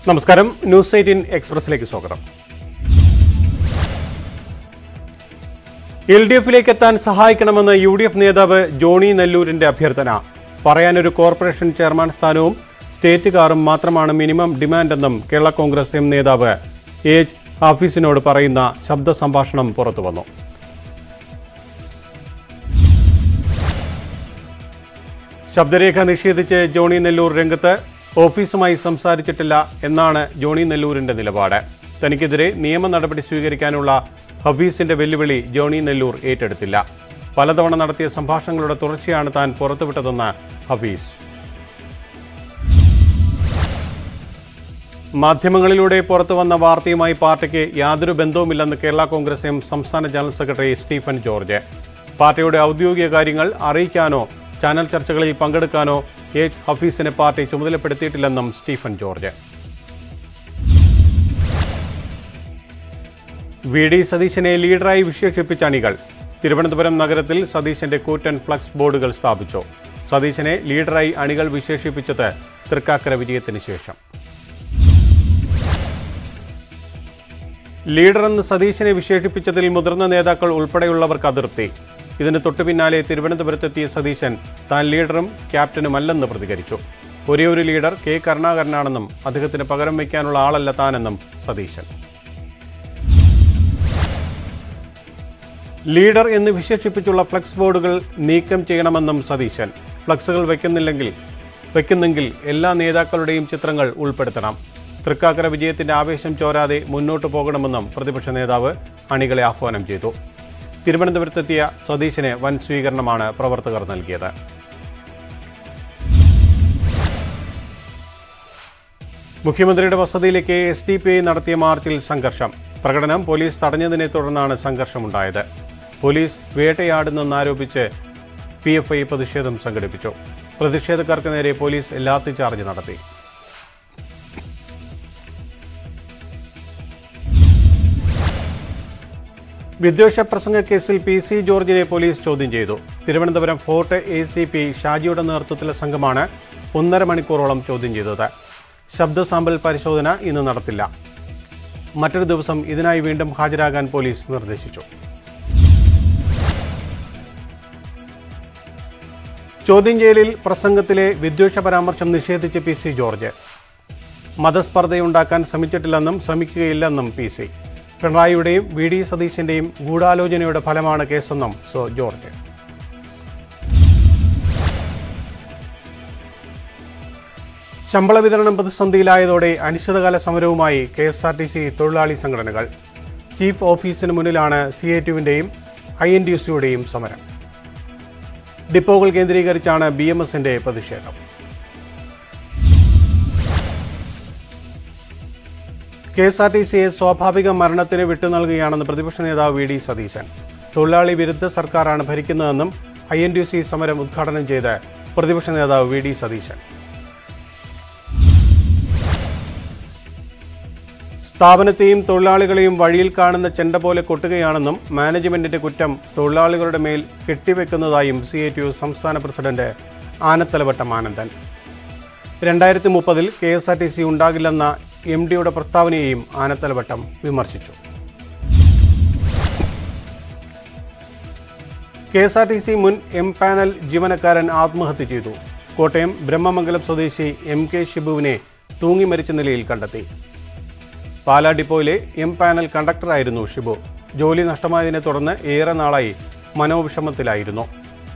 നമസ്കാരം news eighteen എക്സ്പ്രസിലേക്ക് സ്വാഗതം L D എഫിലേക്ക് എത്താൻ സഹായിക്കണമെന്ന് യു ഡി എഫ് നേതാവ് ജോണി നെല്ലൂരിന്റെ അഭ്യർത്ഥന പറയാനൊരു കോർപ്പറേഷൻ ചെയർമാൻ സ്ഥാനവും സ്റ്റേറ്റ് കാറും മാത്രമാണ് മിനിമം ഡിമാൻഡെന്നും കേരള കോൺഗ്രസ് എം നേതാവ് എച്ച് ഹാഫീസിനോട് പറയുന്ന ശബ്ദ സംഭാഷണം പുറത്തുവന്നു ശബ്ദരേഖ നിഷേധിച്ച് ജോണി നെല്ലൂർ രംഗത്ത് ഓഫീസുമായി സംസാരിച്ചിട്ടില്ല എന്നാണ് ജോണി നെല്ലൂരിന്റെ നിലപാട് തനിക്കെതിരെ നിയമ നടപടി സ്വീകരിക്കാനുള്ള ഹഫീസിന്റെ വെല്ലുവിളി ജോണി നെല്ലൂർ ഏറ്റെടുത്തില്ല പലതവണ നടത്തിയ സംഭാഷണങ്ങളുടെ തുടർച്ചയാണ് താൻ പുറത്തുവിട്ടതെന്ന് ഹഫീസ് മാധ്യമങ്ങളിലൂടെ പുറത്തുവന്ന വാർത്തയുമായി പാർട്ടിക്ക് യാതൊരു ബന്ധവുമില്ലെന്ന് കേരള കോൺഗ്രസ് എം സംസ്ഥാന ജനറൽ സെക്രട്ടറി സ്റ്റീഫൻ ജോർജ് പാർട്ടിയുടെ ഔദ്യോഗിക കാര്യങ്ങൾ അറിയിക്കാനോ ചാനൽ ചർച്ചകളിൽ പങ്കെടുക്കാനോ എച്ച് ഹഫീസിനെ പാർട്ടി ചുമതലപ്പെടുത്തിയിട്ടില്ലെന്നും സ്റ്റീഫൻ ജോർജ് വി ഡി സതീശനെ ലീഡറായി വിശേഷിപ്പിച്ച അണികൾ തിരുവനന്തപുരം നഗരത്തിൽ സതീശന്റെ കൂറ്റൻ ഫ്ലക്സ് ബോർഡുകൾ സ്ഥാപിച്ചു സതീശനെ ലീഡറായി അണികൾ വിശേഷിപ്പിച്ചത് തൃക്കാക്കര വിജയത്തിന് ശേഷം ലീഡറെന്ന് സതീശനെ വിശേഷിപ്പിച്ചതിൽ മുതിർന്ന നേതാക്കൾ ഉൾപ്പെടെയുള്ളവർക്ക് അതൃപ്തി ഇതിന് തൊട്ടു പിന്നാലെ തിരുവനന്തപുരത്തെത്തിയ സതീശൻ താൻ ലീഡറും ക്യാപ്റ്റനുമല്ലെന്ന് പ്രതികരിച്ചു ഒരേ ഒരു ലീഡർ കെ കരുണാകരനാണെന്നും അദ്ദേഹത്തിന് പകരം വയ്ക്കാനുള്ള ആളല്ല താനെന്നും സതീശൻ ലീഡർ എന്ന് വിശേഷിപ്പിച്ചുള്ള ഫ്ലക്സ് ബോർഡുകൾ നീക്കം ചെയ്യണമെന്നും സതീശൻ ഫ്ലക്സുകൾ വയ്ക്കുന്നില്ലെങ്കിൽ വയ്ക്കുന്നെങ്കിൽ എല്ലാ നേതാക്കളുടെയും ചിത്രങ്ങൾ ഉൾപ്പെടുത്തണം തൃക്കാക്കര വിജയത്തിന്റെ ആവേശം ചോരാതെ മുന്നോട്ടു പോകണമെന്നും പ്രതിപക്ഷ നേതാവ് അണികളെ ആഹ്വാനം ചെയ്തു തിരുവനന്തപുരത്തെത്തിയ സതീശന് വൻ സ്വീകരണമാണ് പ്രവർത്തകർ നൽകിയത് മുഖ്യമന്ത്രിയുടെ വസതിയിലേക്ക് എസ് ഡി പി ഐ നടത്തിയ മാർച്ചിൽ സംഘർഷം പ്രകടനം പോലീസ് തടഞ്ഞതിനെ തുടർന്നാണ് സംഘർഷമുണ്ടായത് പോലീസ് വേട്ടയാടുന്നെന്നാരോപിച്ച് പി എഫ് ഐ പ്രതിഷേധം സംഘടിപ്പിച്ചു പ്രതിഷേധക്കാർക്ക് നേരെ പോലീസ് ലാത്തിചാർജ് നടത്തി വിദ്വേഷ പ്രസംഗ കേസിൽ പി സി ജോർജിനെ പോലീസ് ചോദ്യം ചെയ്തു Thiruvananthapuram fort A C P ഷാജിയുടെ നേതൃത്വത്തിലെ സംഘമാണ് ഒന്നര മണിക്കൂറോളം ചോദ്യം ചെയ്തത് ശബ്ദ സാമ്പിൾ പരിശോധന ഇന്ന് നടത്തില്ല മറ്റൊരു ദിവസം ഇതിനായി വീണ്ടും ഹാജരാകാൻ പോലീസ് നിർദ്ദേശിച്ചു ചോദ്യം ചെയ്യലിൽ പ്രസംഗത്തിലെ വിദ്വേഷ പരാമർശം നിഷേധിച്ച് പി സി ജോർജ് മതസ്പർദ്ധയുണ്ടാക്കാൻ ശ്രമിച്ചിട്ടില്ലെന്നും ശ്രമിക്കുകയില്ലെന്നും പി സി പിണറായിയുടെയും വി ഡി സതീശന്റെയും ഗൂഢാലോചനയുടെ ഫലമാണ് കേസെന്നും സോ ജോർജ് ശമ്പള വിതരണം പ്രതിസന്ധിയിലായതോടെ അനിശ്ചിതകാല സമരവുമായി K S R T C തൊഴിലാളി സംഘടനകൾ ചീഫ് ഓഫീസിന് മുന്നിലാണ് സി ഐ ടുവിൻ്റെയും ഐ എൻ ടി സിയുടെയും സമരം ഡിപ്പോകൾ കേന്ദ്രീകരിച്ചാണ് ബി എം എസിന്റെ പ്രതിഷേധം കെ എസ് ആർ ടി സിയെ സ്വാഭാവിക മരണത്തിന് വിട്ടുനൽകുകയാണെന്ന് പ്രതിപക്ഷ നേതാവ് വി ഡി സതീശൻ തൊഴിലാളി വിരുദ്ധ സർക്കാരാണ് ഭരിക്കുന്നതെന്നും ഐ എൻ ടി സി സമരം ഉദ്ഘാടനം ചെയ്ത് പ്രതിപക്ഷ നേതാവ് വി ഡി സതീശൻ സ്ഥാപനത്തെയും തൊഴിലാളികളെയും വഴിയിൽ കാണുന്ന ചെണ്ട പോലെ കൊട്ടുകയാണെന്നും മാനേജ്മെന്റിന്റെ കുറ്റം തൊഴിലാളികളുടെ മേൽ കെട്ടിവെക്കുന്നതായും സി ഐ ടി യു സംസ്ഥാന പ്രസിഡന്റ് ആനത്തലവട്ടം ആനന്ദൻ രണ്ടായിരത്തി മുപ്പതിൽ K S R T C ഉണ്ടാകില്ലെന്ന എം ഡിയുടെ പ്രസ്താവനയെയും ആനത്തലവട്ടം വിമർശിച്ചു K S R T C മുൻ എം പാനൽ ജീവനക്കാരൻ ആത്മഹത്യ ചെയ്തു കോട്ടയം ബ്രഹ്മമംഗലം സ്വദേശി എം കെ ഷിബുവിനെ തൂങ്ങി മരിച്ച നിലയിൽ കണ്ടെത്തി പാലാ ഡിപ്പോയിലെ എം പാനൽ കണ്ടക്ടറായിരുന്നു ഷിബു ജോലി നഷ്ടമായതിനെ തുടർന്ന് ഏറെ നാളായി മനോവിഷമത്തിലായിരുന്നു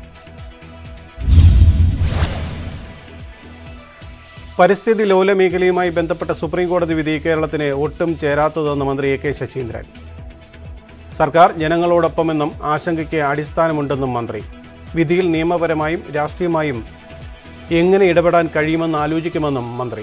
പരിസ്ഥിതി ലോല മേഖലയുമായി ബന്ധപ്പെട്ട സുപ്രീം കോടതി വിധി കേരളത്തിന് ഒട്ടും ചേരാത്തതെന്ന് മന്ത്രി എ കെ ശശീന്ദ്രൻ സർക്കാർ ജനങ്ങളോടൊപ്പമെന്നും ആശങ്കയ്ക്ക് അടിസ്ഥാനമുണ്ടെന്നും മന്ത്രി വിധിയിൽ നിയമപരമായും രാഷ്ട്രീയമായും എങ്ങനെ ഇടപെടാൻ കഴിയുമെന്ന് ആലോചിക്കുമെന്നും മന്ത്രി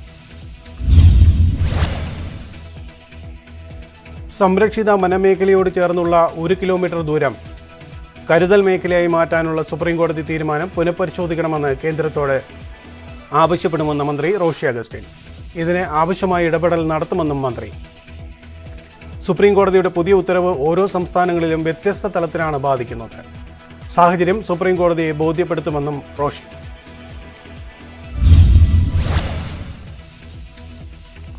സംരക്ഷിത വനമേഖലയോട് ചേർന്നുള്ള ഒരു കിലോമീറ്റർ ദൂരം കരുതൽ മേഖലയായി മാറ്റാനുള്ള സുപ്രീം കോടതി തീരുമാനം പുനഃപരിശോധിക്കണമെന്ന് കേന്ദ്രത്തോട് ആവശ്യപ്പെടുമെന്ന് മന്ത്രി റോഷി അഗസ്റ്റിൻ ഇതിന് ആവശ്യമായ ഇടപെടൽ നടത്തുമെന്നും മന്ത്രി സുപ്രീം കോടതിയുടെ പുതിയ ഉത്തരവ് ഓരോ സംസ്ഥാനങ്ങളിലും വ്യത്യസ്ത തലത്തിലാണ് ബാധിക്കുന്നത് സാഹചര്യം സുപ്രീം കോടതിയെ ബോധ്യപ്പെടുത്തുമെന്നും റോഷി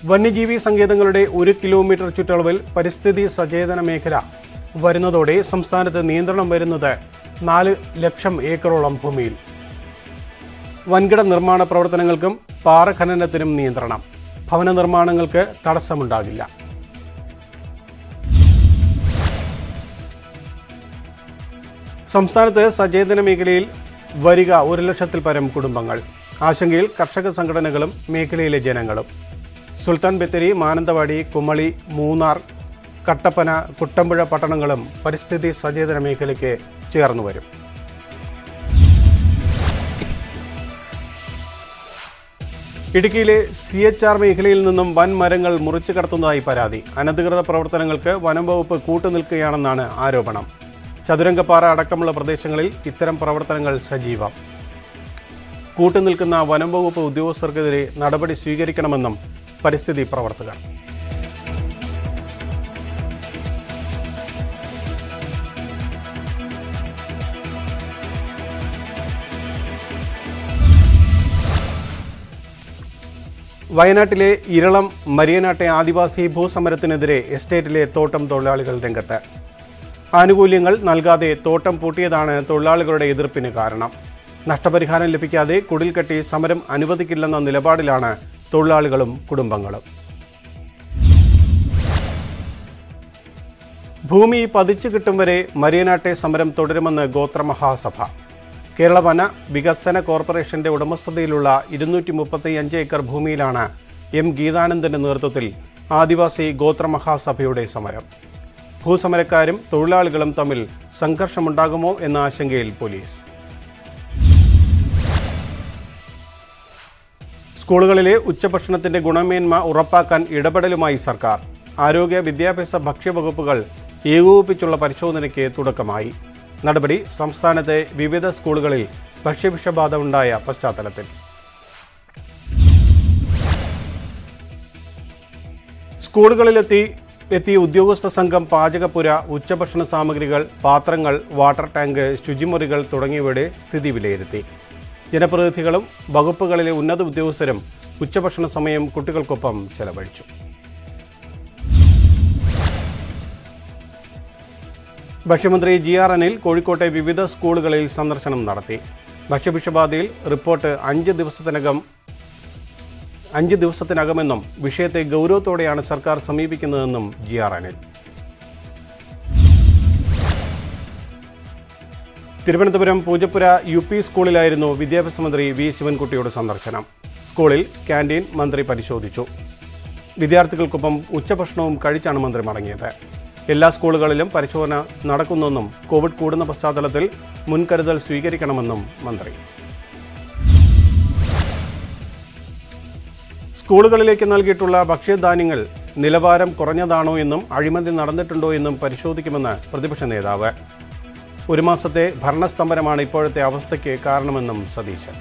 വന്യജീവി സങ്കേതങ്ങളുടെ ഒരു കിലോമീറ്റർ ചുറ്റളവിൽ പരിസ്ഥിതി സചേതന മേഖല വരുന്നതോടെ സംസ്ഥാനത്ത് നിയന്ത്രണം വരുന്നത് നാല് ലക്ഷം ഏക്കറോളം ഭൂമിയിൽ വൻകിട നിർമ്മാണ പ്രവർത്തനങ്ങൾക്കും പാറ ഖനനത്തിനും നിയന്ത്രണം ഭവന നിർമ്മാണങ്ങൾക്ക് തടസ്സമുണ്ടാകില്ല സംസ്ഥാനത്ത് സചേതന മേഖലയിൽ വരിക ഒരു ലക്ഷത്തിൽ പരം കുടുംബങ്ങൾ ആശങ്കയിൽ കർഷക സംഘടനകളും മേഖലയിലെ ജനങ്ങളും സുൽത്താൻ ബത്തേരി മാനന്തവാടി കുമളി മൂന്നാർ കട്ടപ്പന കുട്ടമ്പുഴ പട്ടണങ്ങളും പരിസ്ഥിതി സചേതന മേഖലയ്ക്ക് ചേർന്നു വരും ഇടുക്കിയിലെ സി എച്ച് ആർ മേഖലയിൽ നിന്നും വൻ മരങ്ങൾ മുറിച്ചു കടത്തുന്നതായി പരാതി അനധികൃത പ്രവർത്തനങ്ങൾക്ക് വനം വകുപ്പ് കൂട്ടുനിൽക്കുകയാണെന്നാണ് ആരോപണം ചതുരംഗപ്പാറ അടക്കമുള്ള പ്രദേശങ്ങളിൽ ഇത്തരം പ്രവർത്തനങ്ങൾ സജീവം കൂട്ടുനിൽക്കുന്ന വനം വകുപ്പ് ഉദ്യോഗസ്ഥർക്കെതിരെ നടപടി സ്വീകരിക്കണമെന്നും പരിസ്ഥിതി പ്രവർത്തകർ വയനാട്ടിലെ ഇരളം മരിയനാട്ടെ ആദിവാസി ഭൂസമരത്തിനെതിരെ എസ്റ്റേറ്റിലെ തോട്ടം തൊഴിലാളികൾ രംഗത്ത് ആനുകൂല്യങ്ങൾ നൽകാതെ തോട്ടം പൂട്ടിയതാണ് തൊഴിലാളികളുടെ എതിർപ്പിന് കാരണം നഷ്ടപരിഹാരം ലഭിക്കാതെ കുടിൽ കെട്ടി സമരം അനുവദിക്കില്ലെന്ന നിലപാടിലാണ് തൊഴിലാളികളും കുടുംബങ്ങളും ഭൂമി പതിച്ചു കിട്ടും വരെ മരിയനാട്ടെ സമരം തുടരുമെന്ന് ഗോത്രമഹാസഭ കേരള വന വികസന കോർപ്പറേഷന്റെ ഉടമസ്ഥതയിലുള്ള ഇരുന്നൂറ്റി മുപ്പത്തിയഞ്ച് ഏക്കർ ഭൂമിയിലാണ് എം ഗീതാനന്ദന്റെ നേതൃത്വത്തിൽ ആദിവാസി ഗോത്രമഹാസഭയുടെ സമരം ഭൂസമരക്കാരും തൊഴിലാളികളും തമ്മിൽ സംഘർഷമുണ്ടാകുമോ എന്ന ആശങ്കയിൽ പോലീസ് സ്കൂളുകളിലെ ഉച്ചഭക്ഷണത്തിന്റെ ഗുണമേന്മ ഉറപ്പാക്കാൻ ഇടപെടലുമായി സർക്കാർ ആരോഗ്യ വിദ്യാഭ്യാസ ഭക്ഷ്യവകുപ്പുകൾ ഏകോപിപ്പിച്ചുള്ള പരിശോധനയ്ക്ക് തുടക്കമായി നടപടി സംസ്ഥാനത്തെ വിവിധ സ്കൂളുകളിൽ ഭക്ഷ്യവിഷബാധ ഉണ്ടായ പശ്ചാത്തലത്തിൽ സ്കൂളുകളിലെത്തി എത്തിയ ഉദ്യോഗസ്ഥ സംഘം പാചകപ്പുര ഉച്ചഭക്ഷണ സാമഗ്രികൾ പാത്രങ്ങൾ വാട്ടർ ടാങ്ക് ശുചിമുറികൾ തുടങ്ങിയവയുടെ സ്ഥിതി വിലയിരുത്തി ജനപ്രതിനിധികളും വകുപ്പുകളിലെ ഉന്നത ഉദ്യോഗസ്ഥരും ഉച്ചഭക്ഷണ സമയം കുട്ടികൾക്കൊപ്പം ചെലവഴിച്ചു ഭക്ഷ്യമന്ത്രി ജി ആർ അനിൽ കോഴിക്കോട്ടെ വിവിധ സ്കൂളുകളിൽ സന്ദർശനം നടത്തി ഭക്ഷ്യവിഷബാധയിൽ റിപ്പോർട്ട് അഞ്ച് ദിവസത്തിനകം അഞ്ച് ദിവസത്തിനകമെന്നും വിഷയത്തെ ഗൗരവത്തോടെയാണ് സർക്കാർ സമീപിക്കുന്നതെന്നും G R Anil Thiruvananthapuram Poojappura U P സ്കൂളിലായിരുന്നു വിദ്യാഭ്യാസ മന്ത്രി വി ശിവൻകുട്ടിയുടെ സന്ദർശനം സ്കൂളിൽ ക്യാൻറ്റീൻ മന്ത്രി പരിശോധിച്ചു വിദ്യാർത്ഥികൾക്കൊപ്പം ഉച്ചഭക്ഷണവും കഴിച്ചാണ് മന്ത്രി മടങ്ങിയത് എല്ലാ സ്കൂളുകളിലും പരിശോധന നടക്കുന്നെന്നും കോവിഡ് കൂടുന്ന പശ്ചാത്തലത്തിൽ മുൻകരുതൽ സ്വീകരിക്കണമെന്നും മന്ത്രി സ്കൂളുകളിലേക്ക് നൽകിയിട്ടുള്ള ഭക്ഷ്യധാന്യങ്ങൾ നിലവാരം കുറഞ്ഞതാണോ എന്നും അഴിമതി നടന്നിട്ടുണ്ടോ എന്നും പരിശോധിക്കുമെന്ന് പ്രതിപക്ഷ നേതാവ് ഒരു മാസത്തെ ഭരണസ്തംഭനമാണ് ഇപ്പോഴത്തെ അവസ്ഥയ്ക്ക് കാരണമെന്നും സതീശൻ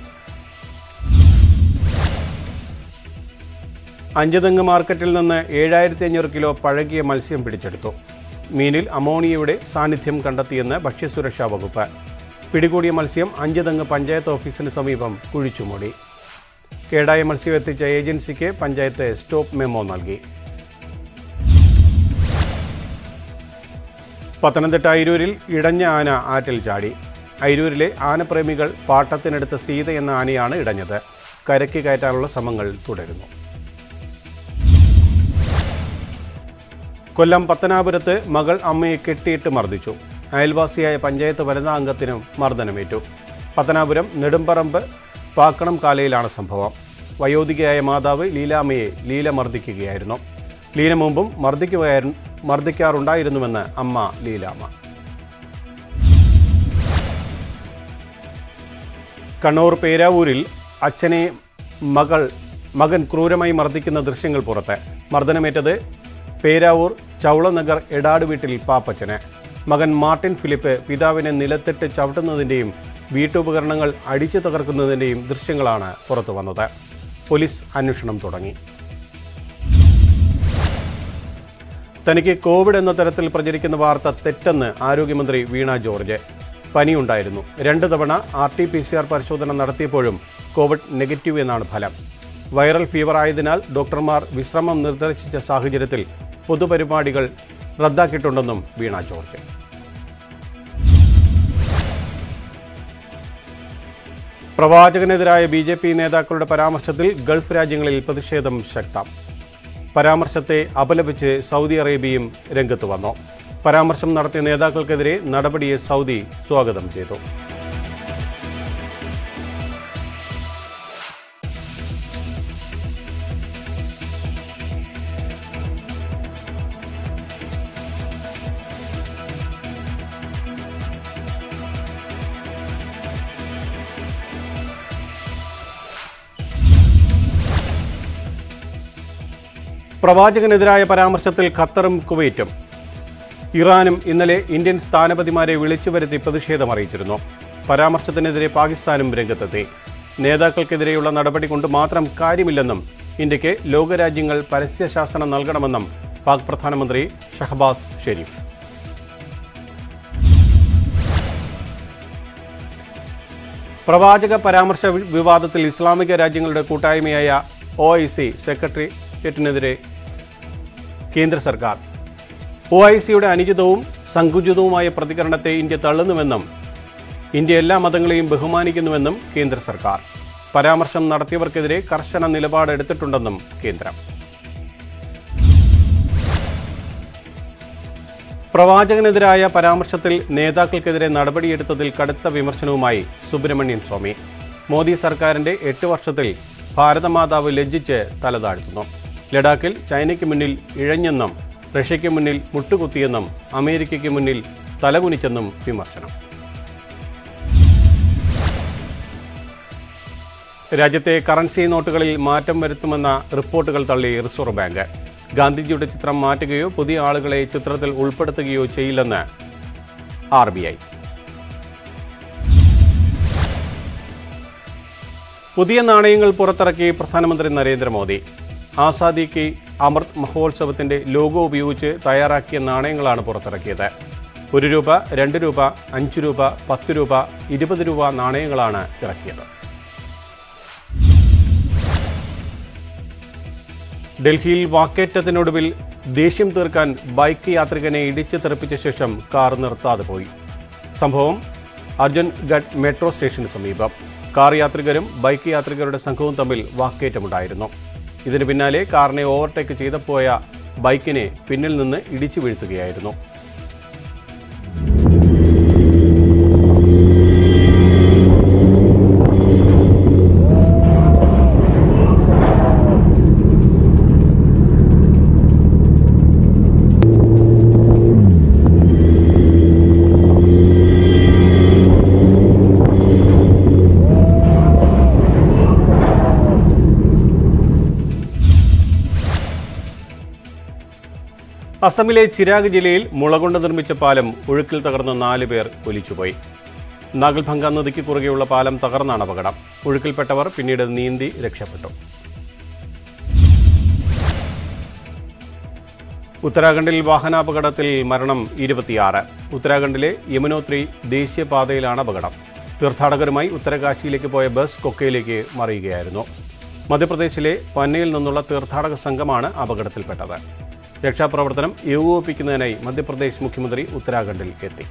അഞ്ചുതെങ്ങ് മാർക്കറ്റിൽ നിന്ന് ഏഴായിരത്തി അഞ്ഞൂറ് കിലോ പഴകിയ മത്സ്യം പിടിച്ചെടുത്തു മീനിൽ അമോണിയയുടെ സാന്നിധ്യം കണ്ടെത്തിയെന്ന് ഭക്ഷ്യസുരക്ഷാ വകുപ്പ് പിടികൂടിയ മത്സ്യം അഞ്ചുതെങ്ങ് പഞ്ചായത്ത് ഓഫീസിന് സമീപം കുഴിച്ചുമൂടി കേടായ മത്സ്യം എത്തിച്ച ഏജൻസിക്ക് പഞ്ചായത്ത് സ്റ്റോപ്പ് മെമ്മോ നൽകി പത്തനംതിട്ട അയിരൂരിൽ ഇടഞ്ഞ ആന ആറ്റിൽ ചാടി അയിരൂരിലെ ആനപ്രേമികൾ പാട്ടത്തിനെടുത്ത സീത എന്ന ആനയാണ് ഇടഞ്ഞത് കരയ്ക്ക് കയറ്റാനുള്ള ശ്രമങ്ങൾ തുടരുന്നു കൊല്ലം പത്തനാപുരത്ത് മകൾ അമ്മയെ കെട്ടിയിട്ട് മർദ്ദിച്ചു അയൽവാസിയായ പഞ്ചായത്ത് വനിതാ അംഗത്തിനും മർദ്ദനമേറ്റു പത്തനാപുരം നെടുമ്പറമ്പ് പാക്കണം കാലയിലാണ് സംഭവം വയോധികയായ മാതാവ് ലീലാമ്മയെ ലീല മർദ്ദിക്കുകയായിരുന്നു ലീല മുമ്പും മർദ്ദിക്കുകയായിരുന്നു മർദ്ദിക്കാറുണ്ടായിരുന്നുവെന്ന് അമ്മ ലീലാമ്മ കണ്ണൂർ പേരാവൂരിൽ അച്ഛനെ മകൾ മകൻ ക്രൂരമായി മർദ്ദിക്കുന്ന ദൃശ്യങ്ങൾ പുറത്ത് മർദ്ദനമേറ്റത് പേരാവൂർ ചൗളനഗർ എടാട് വീട്ടിൽ പാപ്പച്ചന് മകൻ മാർട്ടിൻ ഫിലിപ്പ് പിതാവിനെ നിലത്തിട്ട് ചവിട്ടുന്നതിൻ്റെയും വീട്ടുപകരണങ്ങൾ അടിച്ചു തകർക്കുന്നതിൻ്റെയും ദൃശ്യങ്ങളാണ് പുറത്തു വന്നത് പോലീസ് അന്വേഷണം തുടങ്ങി തനിക്ക് കോവിഡ് എന്ന തരത്തിൽ പ്രചരിക്കുന്ന വാർത്ത തെറ്റെന്ന് ആരോഗ്യമന്ത്രി വീണ ജോർജ് പനിയുണ്ടായിരുന്നു രണ്ട് തവണ R T P C R പരിശോധന നടത്തിയപ്പോഴും കോവിഡ് നെഗറ്റീവ് എന്നാണ് ഫലം വൈറൽ ഫീവർ ആയതിനാൽ ഡോക്ടർമാർ വിശ്രമം നിർദ്ദേശിച്ച സാഹചര്യത്തിൽ പൊതുപരിപാടികൾ റദ്ദാക്കിയിട്ടുണ്ടെന്നും വീണ ജോർജ് പ്രവാചകനെതിരായ ബി ജെ പി നേതാക്കളുടെ പരാമർശത്തിൽ ഗൾഫ് രാജ്യങ്ങളിൽ പ്രതിഷേധം ശക്തം പരാമർശത്തെ അപലപിച്ച് സൗദി അറേബ്യയും രംഗത്ത് വന്നു പരാമർശം നടത്തിയ നേതാക്കൾക്കെതിരെ നടപടിയെ സൗദി സ്വാഗതം ചെയ്തു പ്രവാചകനെതിരായ പരാമർശത്തിൽ ഖത്തറും കുവൈറ്റും ഇറാനും ഇന്നലെ ഇന്ത്യൻ സ്ഥാനപതിമാരെ വിളിച്ചു വരുത്തി പ്രതിഷേധം അറിയിച്ചിരുന്നു പരാമർശത്തിനെതിരെ പാകിസ്ഥാനും രംഗത്തെത്തി നേതാക്കൾക്കെതിരെയുള്ള നടപടി കൊണ്ട് മാത്രം കാര്യമില്ലെന്നും ഇന്ത്യക്ക് ലോകരാജ്യങ്ങൾ പരസ്യശാസനം നൽകണമെന്നും പാക് പ്രധാനമന്ത്രി ഷഹബാസ് ഷെരീഫ് പ്രവാചക പരാമർശ വി- വിവാദത്തിൽ ഇസ്ലാമിക രാജ്യങ്ങളുടെ കൂട്ടായ്മയായ ഒ ഐ സി സെക്രട്ടേറിയറ്റിനെതിരെ കേന്ദ്ര സർക്കാർ ഒ ഐ സിയുടെ അനുചിതവും സങ്കുചിതവുമായ പ്രതികരണത്തെ ഇന്ത്യ തള്ളുന്നുവെന്നും ഇന്ത്യ എല്ലാ മതങ്ങളെയും ബഹുമാനിക്കുന്നുവെന്നും കേന്ദ്ര സർക്കാർ പരാമർശം നടത്തിയവർക്കെതിരെ കർശന നിലപാടെടുത്തിട്ടുണ്ടെന്നും കേന്ദ്രം പ്രവാചകനെതിരായ പരാമർശത്തിൽ നേതാക്കൾക്കെതിരെ നടപടിയെടുത്തതിൽ കടുത്ത വിമർശനവുമായി സുബ്രഹ്മണ്യൻ സ്വാമി മോദി സർക്കാരിന്റെ എട്ട് വർഷത്തിൽ ഭാരതമാതാവ് ലജ്ജിച്ച് തലതാഴ്ത്തുന്നു ലഡാക്കിൽ ചൈനയ്ക്ക് മുന്നിൽ ഇഴഞ്ഞെന്നും റഷ്യയ്ക്ക് മുന്നിൽ മുട്ടുകുത്തിയെന്നും അമേരിക്കയ്ക്ക് മുന്നിൽ തലകുനിച്ചെന്നും വിമർശനം രാജ്യത്തെ കറൻസി നോട്ടുകളിൽ മാറ്റം വരുത്തുമെന്ന റിപ്പോർട്ടുകൾ തള്ളി റിസർവ് ബാങ്ക് ഗാന്ധിജിയുടെ ചിത്രം മാറ്റുകയോ പുതിയ ആളുകളെ ചിത്രത്തിൽ ഉൾപ്പെടുത്തുകയോ ചെയ്യില്ലെന്ന് ആർ ബി ഐ പുതിയ നാണയങ്ങൾ പുറത്തിറക്കി പ്രധാനമന്ത്രി നരേന്ദ്രമോദി ആസാദി കി അമൃത് മഹോത്സവത്തിന്റെ ലോഗോ ഉപയോഗിച്ച് തയ്യാറാക്കിയ നാണയങ്ങളാണ് പുറത്തിറക്കിയത് ഒരു രൂപ രണ്ട് രൂപ അഞ്ച് രൂപ പത്ത് രൂപ ഇരുപത് രൂപ നാണയങ്ങളാണ് ഇറക്കിയത് ഡൽഹിയിൽ വാക്കേറ്റത്തിനൊടുവിൽ ദേഷ്യം തീർക്കാൻ ബൈക്ക് യാത്രികനെ ഇടിച്ചു തെറിപ്പിച്ച ശേഷം കാർ നിർത്താതെ പോയി സംഭവം അർജുൻ ഗഡ് മെട്രോ സ്റ്റേഷന് സമീപം കാർ യാത്രികരും ബൈക്ക് യാത്രികരുടെ സംഘവും തമ്മിൽ വാക്കേറ്റമുണ്ടായിരുന്നു ഇതിന് പിന്നാലെ കാറിനെ ഓവർടേക്ക് ചെയ്തപ്പോയ ബൈക്കിനെ പിന്നിൽ നിന്ന് ഇടിച്ചു വീഴ്ത്തുകയായിരുന്നു അസമിലെ ചിരാഗ് ജില്ലയിൽ മുളകൊണ്ട് നിർമ്മിച്ച പാലം ഒഴുക്കിൽ തകർന്ന് നാല് പേർ ഒലിച്ചുപോയി നാഗൽഭംഗ നദിക്ക് കുറുകെയുള്ള പാലം തകർന്നാണ് അപകടം ഒഴുക്കിൽപ്പെട്ടവർ പിന്നീട് നീന്തി രക്ഷപ്പെട്ടു ഉത്തരാഖണ്ഡിൽ വാഹനാപകടത്തിൽ മരണം ഇരുപത്തിയാറ് ഉത്തരാഖണ്ഡിലെ യമുനോത്രി ദേശീയപാതയിലാണ് അപകടം തീർത്ഥാടകരുമായി ഉത്തരകാശിയിലേക്ക് പോയ ബസ് കൊക്കയിലേക്ക് മറിയുകയായിരുന്നു മധ്യപ്രദേശിലെ പന്നയിൽ നിന്നുള്ള തീർത്ഥാടക സംഘമാണ് അപകടത്തിൽപ്പെട്ടത് രക്ഷാപ്രവർത്തനം ഏകോപിപ്പിക്കുന്നതിനായി മധ്യപ്രദേശ് മുഖ്യമന്ത്രി ഉത്തരാഖണ്ഡിൽ എത്തി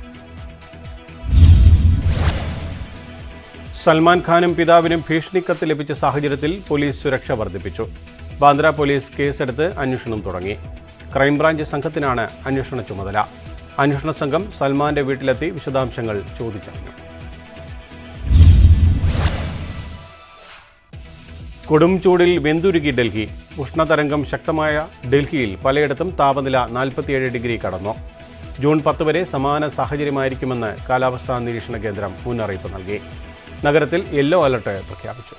സൽമാൻ ഖാനും പിതാവിനും ഭീഷണിക്കത്ത് ലഭിച്ച സാഹചര്യത്തിൽ പോലീസ് സുരക്ഷ വർദ്ധിപ്പിച്ചു ബാന്ദ്ര പോലീസ് കേസെടുത്ത് അന്വേഷണം തുടങ്ങി ക്രൈംബ്രാഞ്ച് സംഘത്തിനാണ് അന്വേഷണ ചുമതല അന്വേഷണ സംഘം സൽമാന്റെ വീട്ടിലെത്തി വിശദാംശങ്ങൾ ചോദിച്ചറിഞ്ഞു കൊടും ചൂടിൽ വെന്തുരുകി ഡൽഹി ഉഷ്ണതരംഗം ശക്തമായ ഡൽഹിയിൽ പലയിടത്തും താപനില നാൽപ്പത്തിയേഴ് ഡിഗ്രി കടന്നു ജൂൺ പത്ത് വരെ സമാന സാഹചര്യമായിരിക്കുമെന്ന് കാലാവസ്ഥാ നിരീക്ഷണ കേന്ദ്രം മുന്നറിയിപ്പ് നൽകി നഗരത്തിൽ യെല്ലോ അലർട്ട് പ്രഖ്യാപിച്ചു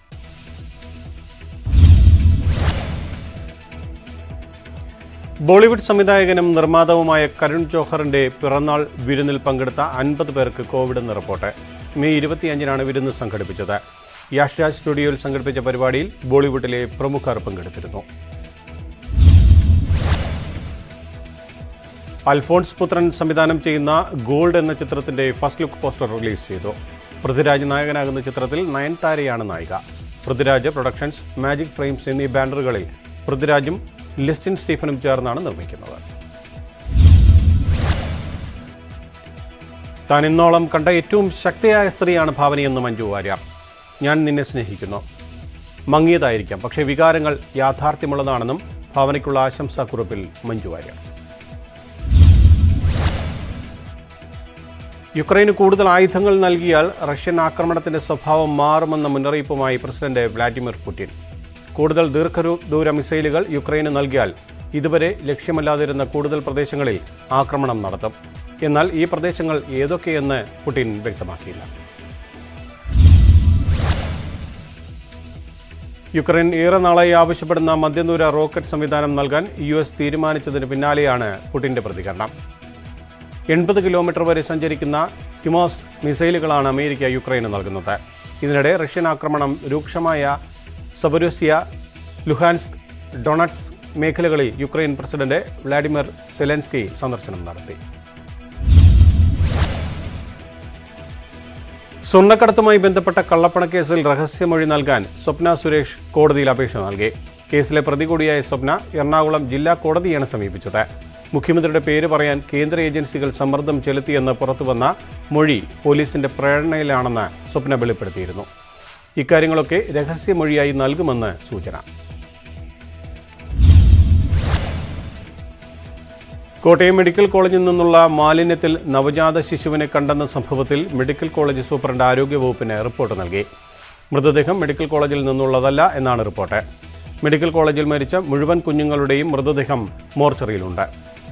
ബോളിവുഡ് സംവിധായകനും നിർമ്മാതാവുമായ കരുൺ ജോഹറിന്റെ പിറന്നാൾ വിരുന്നിൽ പങ്കെടുത്ത അൻപത് പേർക്ക് കോവിഡ് എന്ന് റിപ്പോർട്ട് മെയ് ഇരുപത്തിയഞ്ചിനാണ് വിരുന്ന് സംഘടിപ്പിച്ചത് യാഷ്ര സ്റ്റുഡിയോയിൽ സംഘടിപ്പിച്ച പരിപാടിയിൽ ബോളിവുഡിലെ പ്രമുഖർ പങ്കെടുത്തിരുന്നു അൽഫോൺസ് പുത്രൻ സംവിധാനം ചെയ്യുന്ന ഗോൾഡ് എന്ന ചിത്രത്തിന്റെ ഫസ്റ്റ് ലുക്ക് പോസ്റ്റർ റിലീസ് ചെയ്തു പൃഥ്വിരാജ് നായകനാകുന്ന ചിത്രത്തിൽ നയൻതാരയാണ് നായിക പൃഥ്വിരാജ് പ്രൊഡക്ഷൻസ് മാജിക് ഫ്രെയിംസ് എന്നീ ബാനറുകളിൽ പൃഥ്വിരാജും ലിസ്റ്റിൻ സ്റ്റീഫനും ചേർന്നാണ് നിർമ്മിക്കുന്നത് താൻ ഇന്നോളം കണ്ട ഏറ്റവും ശക്തിയായ സ്ത്രീയാണ് ഭാവനയെന്ന് മഞ്ജു വാര്യർ ഞാൻ നിന്നെ സ്നേഹിക്കുന്നു മങ്ങിയതായിരിക്കാം പക്ഷേ വികാരങ്ങൾ യാഥാർത്ഥ്യമുള്ളതാണെന്നും ഭാവനയ്ക്കുള്ള ആശംസാക്കുറിപ്പിൽ മഞ്ജു വാര്യർ യുക്രൈന് കൂടുതൽ ആയുധങ്ങൾ നൽകിയാൽ റഷ്യൻ ആക്രമണത്തിന്റെ സ്വഭാവം മാറുമെന്ന മുന്നറിയിപ്പുമായി പ്രസിഡന്റ് വ്ളാഡിമിർ പുടിൻ കൂടുതൽ ദീർഘ ദൂര മിസൈലുകൾ യുക്രൈന് നൽകിയാൽ ഇതുവരെ ലക്ഷ്യമല്ലാതിരുന്ന കൂടുതൽ പ്രദേശങ്ങളിൽ ആക്രമണം നടത്തും എന്നാൽ ഈ പ്രദേശങ്ങൾ ഏതൊക്കെയെന്ന് പുടിൻ വ്യക്തമാക്കിയില്ല യുക്രൈൻ ഏറെ നാളായി ആവശ്യപ്പെടുന്ന മധ്യദൂര റോക്കറ്റ് സംവിധാനം നൽകാൻ യു എസ് തീരുമാനിച്ചതിന് പിന്നാലെയാണ് പുടിന്റെ പ്രതികരണം എൺപത് കിലോമീറ്റർ വരെ സഞ്ചരിക്കുന്ന ഹിമോസ് മിസൈലുകളാണ് അമേരിക്ക യുക്രൈന് നൽകുന്നത് ഇതിനിടെ റഷ്യൻ ആക്രമണം രൂക്ഷമായ സബരൂസിയ ലുഹാൻസ്ക് ഡൊണറ്റ്സ് മേഖലകളിൽ യുക്രൈൻ പ്രസിഡന്റ് വ്ളാഡിമിർ സെലൻസ്കി സന്ദർശനം നടത്തി സ്വർണ്ണക്കടത്തുമായി ബന്ധപ്പെട്ട കള്ളപ്പണക്കേസിൽ രഹസ്യമൊഴി നൽകാൻ സ്വപ്ന സുരേഷ് കോടതിയിൽ അപേക്ഷ നൽകി കേസിലെ പ്രതി കൂടിയായ സ്വപ്ന എറണാകുളം ജില്ലാ കോടതിയാണ് സമീപിച്ചത് മുഖ്യമന്ത്രിയുടെ പേര് പറയാൻ കേന്ദ്ര ഏജൻസികൾ സമ്മർദ്ദം ചെലുത്തിയെന്ന് പുറത്തുവന്ന മൊഴി പോലീസിന്റെ പ്രേരണയിലാണെന്ന് സ്വപ്ന വെളിപ്പെടുത്തിയിരുന്നു ഇക്കാര്യങ്ങളൊക്കെ രഹസ്യമൊഴിയായി നൽകുമെന്ന് സൂചന കോട്ടയം മെഡിക്കൽ കോളേജിൽ നിന്നുള്ള മാലിന്യത്തിൽ നവജാത ശിശുവിനെ കണ്ടെന്ന സംഭവത്തിൽ മെഡിക്കൽ കോളേജ് സൂപ്രണ്ട് ആരോഗ്യവകുപ്പിന് റിപ്പോർട്ട് നൽകി മൃതദേഹം മെഡിക്കൽ കോളേജിൽ നിന്നുള്ളതല്ല എന്നാണ് റിപ്പോർട്ട് മെഡിക്കൽ കോളേജിൽ മരിച്ച മുഴുവൻ കുഞ്ഞുങ്ങളുടെയും മൃതദേഹം മോർച്ചറിയിലുണ്ട്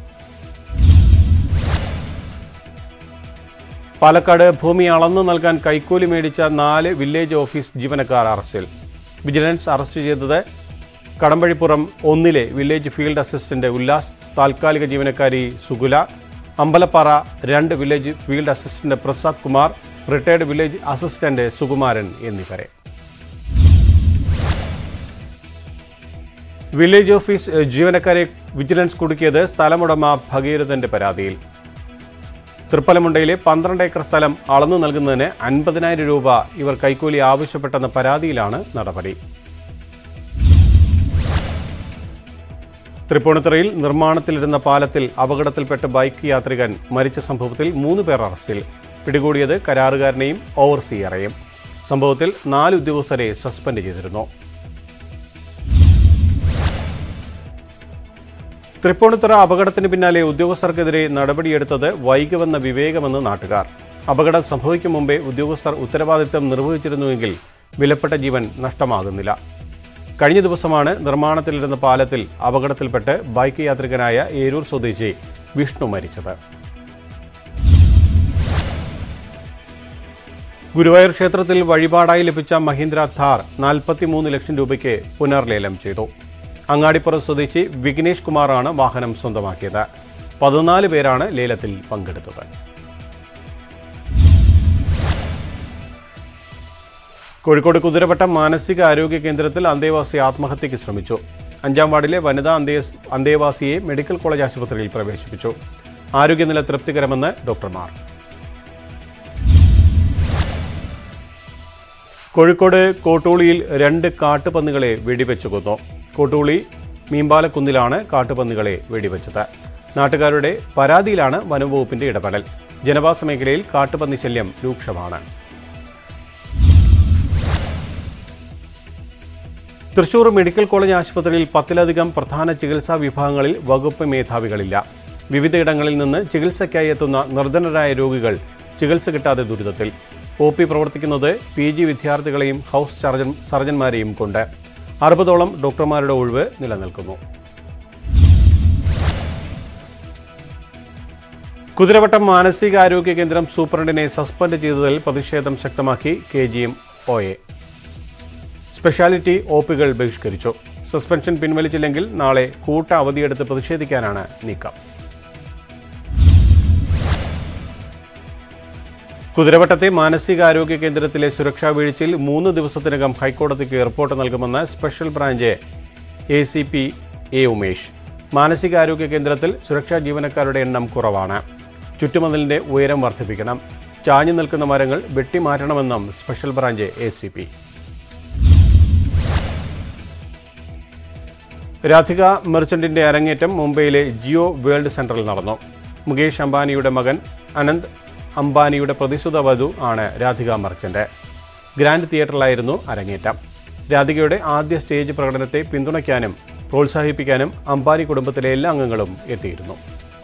പാലക്കാട് ഭൂമി അളന്നു നൽകാൻ കൈക്കൂലി മേടിച്ച നാല് വില്ലേജ് ഓഫീസ് ജീവനക്കാർ അറസ്റ്റിൽ വിജിലൻസ് അറസ്റ്റ് ചെയ്തത് കടമ്പഴിപ്പുറം ഒന്നിലെ വില്ലേജ് ഫീൽഡ് അസിസ്റ്റന്റ് ഉല്ലാസ് താൽക്കാലിക ജീവനക്കാരി സുകുല അമ്പലപ്പാറ രണ്ട് village field assistant Prasad Kumar retired village assistant Sukumaran എന്നിവരെ വില്ലേജ് ഓഫീസ് ജീവനക്കാരെ വിജിലൻസ് കുടുക്കിയത് സ്ഥലമുടമ ഭഗീരഥന്റെ പരാതിയിൽ തൃപ്പലമുണ്ടയിലെ പന്ത്രണ്ട് ഏക്കർ സ്ഥലം അളന്നു നൽകുന്നതിന് അൻപതിനായിരം രൂപ ഇവർ കൈക്കൂലി ആവശ്യപ്പെട്ടെന്ന പരാതിയിലാണ് നടപടി തൃപ്പൂണിത്തുറയിൽ നിർമ്മാണത്തിലിരുന്ന പാലത്തിൽ അപകടത്തിൽപ്പെട്ട് ബൈക്ക് യാത്രികൻ മരിച്ച സംഭവത്തിൽ മൂന്ന് പേർ അറസ്റ്റിൽ പിടികൂടിയത് കരാറുകാരനെയും ഓവർസിയറെയും സംഭവത്തിൽ നാല് ഉദ്യോഗസ്ഥരെ സസ്പെൻഡ് ചെയ്തിരുന്നു തൃപ്പൂണിത്തുറ അപകടത്തിന് പിന്നാലെ ഉദ്യോഗസ്ഥർക്കെതിരെ നടപടിയെടുത്തത് വൈകുമെന്ന വിവേകമെന്ന് നാട്ടുകാർ അപകടം സംഭവിക്കും മുമ്പേ ഉദ്യോഗസ്ഥർ ഉത്തരവാദിത്തം നിർവഹിച്ചിരുന്നുവെങ്കിൽ വിലപ്പെട്ട ജീവൻ നഷ്ടമാകുന്നില്ല കഴിഞ്ഞ ദിവസമാണ് നിർമ്മാണത്തിലിരുന്ന പാലത്തിൽ അപകടത്തിൽപ്പെട്ട് ബൈക്ക് യാത്രികനായ ഏരൂർ സ്വദേശി വിഷ്ണു മരിച്ചത് ഗുരുവായൂർ ക്ഷേത്രത്തിൽ വഴിപാടായി ലഭിച്ച മഹീന്ദ്ര ഥാർ നാൽപ്പത്തിമൂന്ന് ലക്ഷം രൂപയ്ക്ക് പുനർലേലം ചെയ്തു അങ്ങാടിപ്പുറം സ്വദേശി വിഘ്നേഷ് കുമാറാണ് വാഹനം സ്വന്തമാക്കിയത് പതിനാല് പേരാണ് ലേലത്തിൽ പങ്കെടുത്തത് കോഴിക്കോട് കുതിരവട്ടം മാനസിക ആരോഗ്യ കേന്ദ്രത്തിൽ അന്തേവാസി ആത്മഹത്യയ്ക്ക് ശ്രമിച്ചു അഞ്ചാം വാർഡിലെ വനിതാ അന്തേ അന്തേവാസിയെ മെഡിക്കൽ കോളേജ് ആശുപത്രിയിൽ പ്രവേശിപ്പിച്ചു ആരോഗ്യനില തൃപ്തികരമെന്ന് ഡോക്ടർമാർ കോഴിക്കോട് കോട്ടൂളിയിൽ രണ്ട് കാട്ടുപന്നികളെ വെടിവെച്ചു കൊന്നു കോട്ടൂളി മീമ്പാലക്കുന്നിലാണ് കാട്ടുപന്നികളെ വെടിവെച്ചത് നാട്ടുകാരുടെ പരാതിയിലാണ് വനംവകുപ്പിന്റെ ഇടപെടൽ ജനവാസ മേഖലയിൽ കാട്ടുപന്നി ശല്യം രൂക്ഷമാണ് തൃശൂർ മെഡിക്കൽ കോളേജ് ആശുപത്രിയിൽ പത്തിലധികം പ്രധാന ചികിത്സാ വിഭാഗങ്ങളിൽ വകുപ്പ് മേധാവികളില്ല വിവിധയിടങ്ങളിൽ നിന്ന് ചികിത്സയ്ക്കായി എത്തുന്ന നിർധനരായ രോഗികൾ ചികിത്സ കിട്ടാതെ ദുരിതത്തിൽ ഒ പി പ്രവർത്തിക്കുന്നത് പി ജി വിദ്യാർത്ഥികളെയും ഹൗസ് സർജൻ സർജന്മാരെയും കൊണ്ട് അറുപതോളം ഡോക്ടർമാരുടെ ഒഴിവ് നിലനിൽക്കുന്നു കുതിരവട്ടം മാനസികാരോഗ്യ കേന്ദ്രം സൂപ്രണ്ടിനെ സസ്പെൻഡ് ചെയ്തതിൽ പ്രതിഷേധം ശക്തമാക്കി K G M O A specialty O പികൾ ബഹിഷ്കരിച്ചു സസ്പെൻഷൻ പിൻവലിച്ചില്ലെങ്കിൽ നാളെ കൂട്ട അവധിയെടുത്ത് പ്രതിഷേധിക്കാനാണ് നീക്കം കുതിരവട്ടത്തെ മാനസികാരോഗ്യ കേന്ദ്രത്തിലെ സുരക്ഷാ വീഴ്ചയിൽ മൂന്ന് ദിവസത്തിനകം ഹൈക്കോടതിക്ക് റിപ്പോർട്ട് നൽകുമെന്ന് special branch A C P A Umesh മാനസികാരോഗ്യ കേന്ദ്രത്തിൽ സുരക്ഷാ ജീവനക്കാരുടെ എണ്ണം കുറവാണ് ചുറ്റുമതിലിന്റെ ഉയരം വർദ്ധിപ്പിക്കണം ചാഞ്ഞു നിൽക്കുന്ന മരങ്ങൾ വെട്ടിമാറ്റണമെന്നും special branch A C P Radhika മെർച്ചന്റിന്റെ അരങ്ങേറ്റം മുംബൈയിലെ ജിയോ വേൾഡ് സെന്ററിൽ നടന്നു മുകേഷ് അംബാനിയുടെ മകൻ അനന്ത് അംബാനിയുടെ പ്രതിസുത വധു ആണ് രാധിക മെർച്ചന്റ് ഗ്രാൻഡ് തിയേറ്ററിലായിരുന്നു അരങ്ങേറ്റം രാധികയുടെ ആദ്യ സ്റ്റേജ് പ്രകടനത്തെ പിന്തുണയ്ക്കാനും പ്രോത്സാഹിപ്പിക്കാനും അംബാനി കുടുംബത്തിലെ എല്ലാ അംഗങ്ങളും എത്തിയിരുന്നു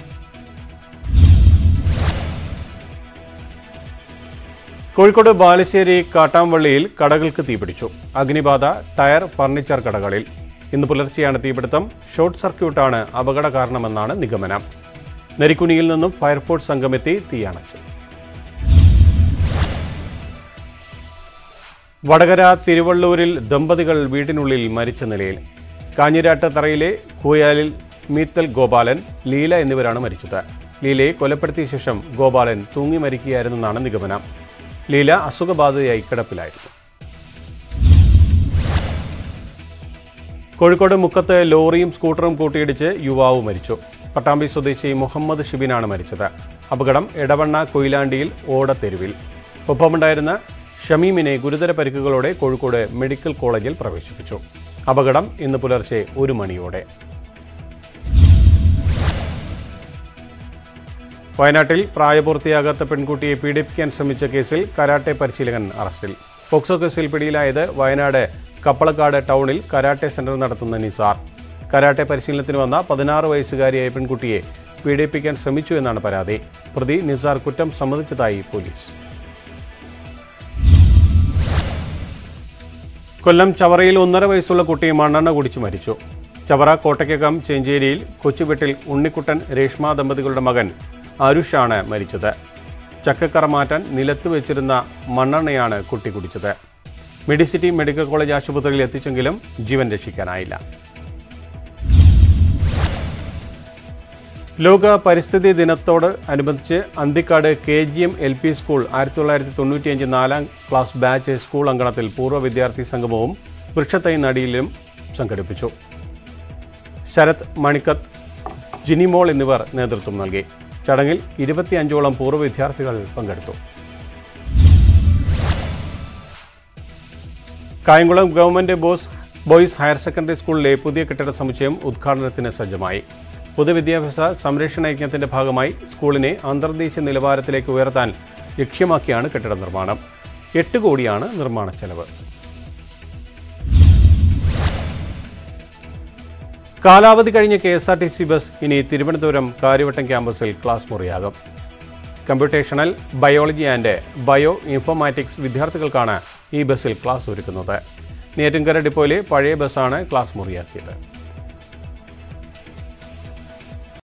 കോഴിക്കോട് ബാലുശ്ശേരി കാട്ടാമ്പള്ളിയിൽ കടകൾക്ക് തീപിടിച്ചു അഗ്നിബാധ ടയർ ഫർണിച്ചർ കടകളിൽ ഇന്ന് പുലർച്ചെയാണ് തീപിടുത്തം ഷോർട്ട് സർക്യൂട്ടാണ് അപകട കാരണമെന്നാണ് നിഗമനം നരിക്കുനിയിൽ നിന്നും ഫയർഫോഴ്സ് സംഘമെത്തി തീയണച്ചു വടകര തിരുവള്ളൂരിൽ ദമ്പതികൾ വീട്ടിനുള്ളിൽ മരിച്ച നിലയിൽ കാഞ്ഞിരാട്ട് തറയിലെ കൂയാലിൽ മീത്തൽ ഗോപാലൻ ലീല എന്നിവരാണ് മരിച്ചത് ലീലയെ കൊലപ്പെടുത്തിയ ശേഷം ഗോപാലൻ തൂങ്ങി മരിക്കുകയായിരുന്നെന്നാണ് നിഗമനം ലീല അസുഖബാധിതയായി കിടപ്പിലായിരുന്നു കോഴിക്കോട് മുക്കത്ത് ലോറിയും സ്കൂട്ടറും കൂട്ടിയിടിച്ച് യുവാവ് മരിച്ചു പട്ടാമ്പി സ്വദേശി മുഹമ്മദ് ഷിബിനാണ് മരിച്ചത് അപകടം എടവണ്ണ കൊയിലാണ്ടിയിൽ ഓടത്തെരുവിൽ ഒപ്പമുണ്ടായിരുന്ന ഷമീമിനെ ഗുരുതര പരിക്കുകളോടെ കോഴിക്കോട് മെഡിക്കൽ കോളേജിൽ പ്രവേശിപ്പിച്ചു അപകടം ഇന്ന് പുലർച്ചെ ഒരു മണിയോടെ വയനാട്ടിൽ പ്രായപൂർത്തിയാകാത്ത പെൺകുട്ടിയെ പീഡിപ്പിക്കാൻ ശ്രമിച്ച കേസിൽ കരാട്ടെ പരിശീലകൻ അറസ്റ്റിൽ പോക്സോ കേസിൽ പിടിയിലായത് വയനാട് കപ്പളക്കാട് ടൗണിൽ കരാട്ടെ സെന്റർ നടത്തുന്ന നിസാർ കരാട്ടെ പരിശീലനത്തിന് വന്ന പതിനാറ് വയസ്സുകാരിയായ പെൺകുട്ടിയെ പീഡിപ്പിക്കാൻ ശ്രമിച്ചു എന്നാണ് പരാതി പ്രതി നിസാർ കുറ്റം സമ്മതിച്ചതായി പോലീസ് കൊല്ലം ചവറയിൽ ഒന്നര വയസ്സുള്ള കുട്ടി മണ്ണെണ്ണ കുടിച്ചു മരിച്ചു ചവറ കോട്ടയ്ക്കകം ചെഞ്ചേരിയിൽ കൊച്ചുവീട്ടിൽ ഉണ്ണിക്കുട്ടൻ രേഷ്മ ദമ്പതികളുടെ മകൻ അരുഷാണ് മരിച്ചത് ചക്കക്കറ മാറ്റാൻ നിലത്ത് വെച്ചിരുന്ന മണ്ണെണ്ണയാണ് കുട്ടി കുടിച്ചത് മെഡിസിറ്റി മെഡിക്കൽ കോളേജ് ആശുപത്രിയിൽ എത്തിച്ചെങ്കിലും ജീവൻ രക്ഷിക്കാനായില്ല ലോക പരിസ്ഥിതി ദിനത്തോട് അനുബന്ധിച്ച് Anthikad K G M L P school ആയിരത്തി തൊള്ളായിരത്തി തൊണ്ണൂറ്റിയഞ്ച് നാലാം ക്ലാസ് ബാച്ച് സ്കൂൾ അങ്കണത്തിൽ പൂർവ്വ വിദ്യാർത്ഥി സംഗമവും വൃക്ഷത്തൈ നടിയിലും സംഘടിപ്പിച്ചു ശരത് മണിക്കത്ത് ജിനിമോൾ എന്നിവർ നേതൃത്വം നൽകി ചടങ്ങിൽ ഇരുപത്തിയഞ്ചോളം പൂർവ്വ വിദ്യാർത്ഥികൾ പങ്കെടുത്തു Kayamkulam government boss boys higher secondary സ്കൂളിലെ പുതിയ കെട്ടിട സമുച്ചയം ഉദ്ഘാടനത്തിന് സജ്ജമായി പൊതുവിദ്യാഭ്യാസ സംരക്ഷണ യജ്ഞത്തിന്റെ ഭാഗമായി സ്കൂളിനെ അന്തർദേശീയ നിലവാരത്തിലേക്ക് ഉയർത്താൻ ലക്ഷ്യമാക്കിയാണ് കെട്ടിട നിർമ്മാണം എട്ട് കോടിയാണ് നിർമ്മാണ ചെലവ് കാലാവധി കഴിഞ്ഞ K S R T C bus ഇനി തിരുവനന്തപുരം കാര്യവട്ടം ക്യാമ്പസിൽ ക്ലാസ് മുറിയാകും computational biology and bioinformatics വിദ്യാർത്ഥികൾക്കാണ് ഈ ബസ്സിൽ ക്ലാസ് ഒരുക്കുന്നത് നെയ്യാറ്റിൻകര ഡിപ്പോയിലെ പഴയ ബസ്സാണ് ക്ലാസ് മുറിയാക്കിയത്